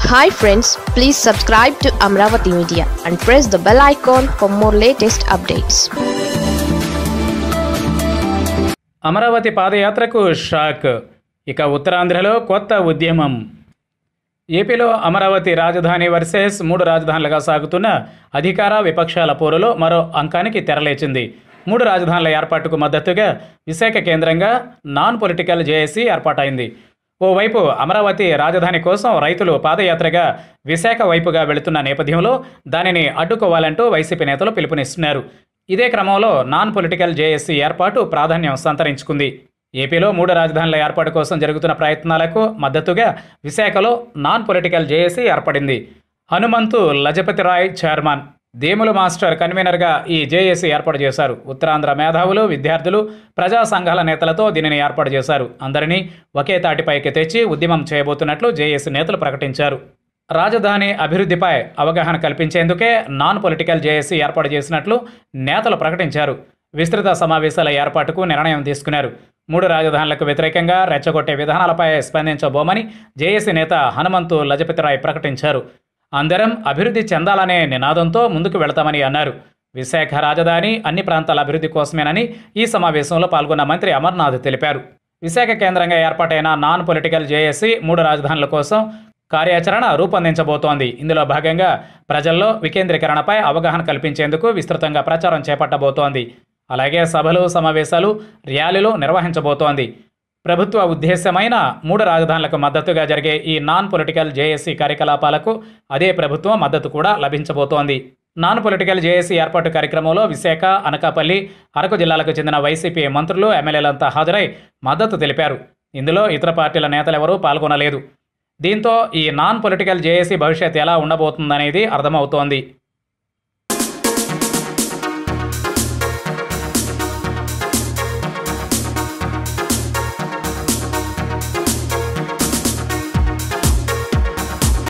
hi friends please subscribe to Amaravati media and press the bell icon for more latest updates Amaravati పాదయాత్రకు shock ఇక ఉత్తరాంధ్రలో కొత్త ఉద్యమం ఏపీలో అమరావతి రాజధాని వర్సెస్ మూడు రాజధానులుగా సాగుతున్న అధికార విపక్షాల పోరులో మరో అంకానికి తెరలేచింది మూడు రాజధానుల ఏర్పాటుకు మద్దతుగా విశాఖ కేంద్రంగా నాన్ పొలిటికల్ జేఏసీ ఏర్పాటైంది ఓవైపు అమరావతి రాజధాని కోసం రైతులు పాదయాత్రగా విశాఖ వైపుగా వెళుతున్న నేపథ్యంలో దానిని అడ్డుకోవాలంటూ వైసీపీ నేతలు పిలుపునిస్తున్నారు ఇదే క్రమంలో నాన్ పొలిటికల్ జేఏసీ ఏర్పాటు ప్రాధాన్యం సంతరించుకుంది ఏపీలో మూడు రాజధానుల ఏర్పాటు కోసం జరుగుతున్న ప్రయత్నాలకు మద్దతుగా విశాఖలో నాన్ పొలిటికల్ జేఏసీ ఏర్పడింది హనుమంతు లజపతి రాయ్ చైర్మన్ దేముల మాస్టర్ కన్వీనర్గా ఈ జేఏసీ ఏర్పాటు చేశారు ఉత్తరాంధ్ర మేధావులు విద్యార్థులు ప్రజా సంఘాల నేతలతో దీనిని ఏర్పాటు చేశారు అందరినీ ఒకే తాటిపైకి తెచ్చి ఉద్యమం చేయబోతున్నట్లు జేఏసీ నేతలు ప్రకటించారు రాజధాని అభివృద్ధిపై అవగాహన కల్పించేందుకే నాన్ పొలిటికల్ జేఏసీ ఏర్పాటు చేసినట్లు నేతలు ప్రకటించారు విస్తృత సమావేశాల ఏర్పాటుకు నిర్ణయం తీసుకున్నారు మూడు రాజధానులకు వ్యతిరేకంగా రెచ్చగొట్టే విధానాలపై స్పందించబోమని జేఏసీ నేత హనుమంతు లజపతిరాయ్ ప్రకటించారు అందరం అభివృద్ధి చెందాలనే నినాదంతో ముందుకు వెళతామని అన్నారు విశాఖ రాజధాని అన్ని ప్రాంతాల అభివృద్ధి కోసమేనని ఈ సమావేశంలో పాల్గొన్న మంత్రి అమర్నాథ్ తెలిపారు విశాఖ కేంద్రంగా ఏర్పాటైన నాన్ పొలిటికల్ జేఏసీ మూడు రాజధానుల కోసం కార్యాచరణ రూపొందించబోతోంది ఇందులో భాగంగా ప్రజల్లో వికేంద్రీకరణపై అవగాహన కల్పించేందుకు విస్తృతంగా ప్రచారం చేపట్టబోతోంది అలాగే సభలు సమావేశాలు ర్యాలీలు నిర్వహించబోతోంది ప్రభుత్వ ఉద్దేశ్యమైన మూడు రాజధానులకు మద్దతుగా జరిగే ఈ నాన్ పొలిటికల్ జేఏసీ కార్యకలాపాలకు అదే ప్రభుత్వం మద్దతు కూడా లభించబోతోంది నాన్ పొలిటికల్ జేఏసీ ఏర్పాటు కార్యక్రమంలో విశాఖ అనకాపల్లి అరకు జిల్లాలకు చెందిన వైసీపీ మంత్రులు ఎమ్మెల్యేలంతా హాజరై మద్దతు తెలిపారు ఇందులో ఇతర పార్టీల నేతలెవరూ పాల్గొనలేదు దీంతో ఈ నాన్ పొలిటికల్ జేఏసీ భవిష్యత్ ఎలా ఉండబోతుందనేది అర్థమవుతోంది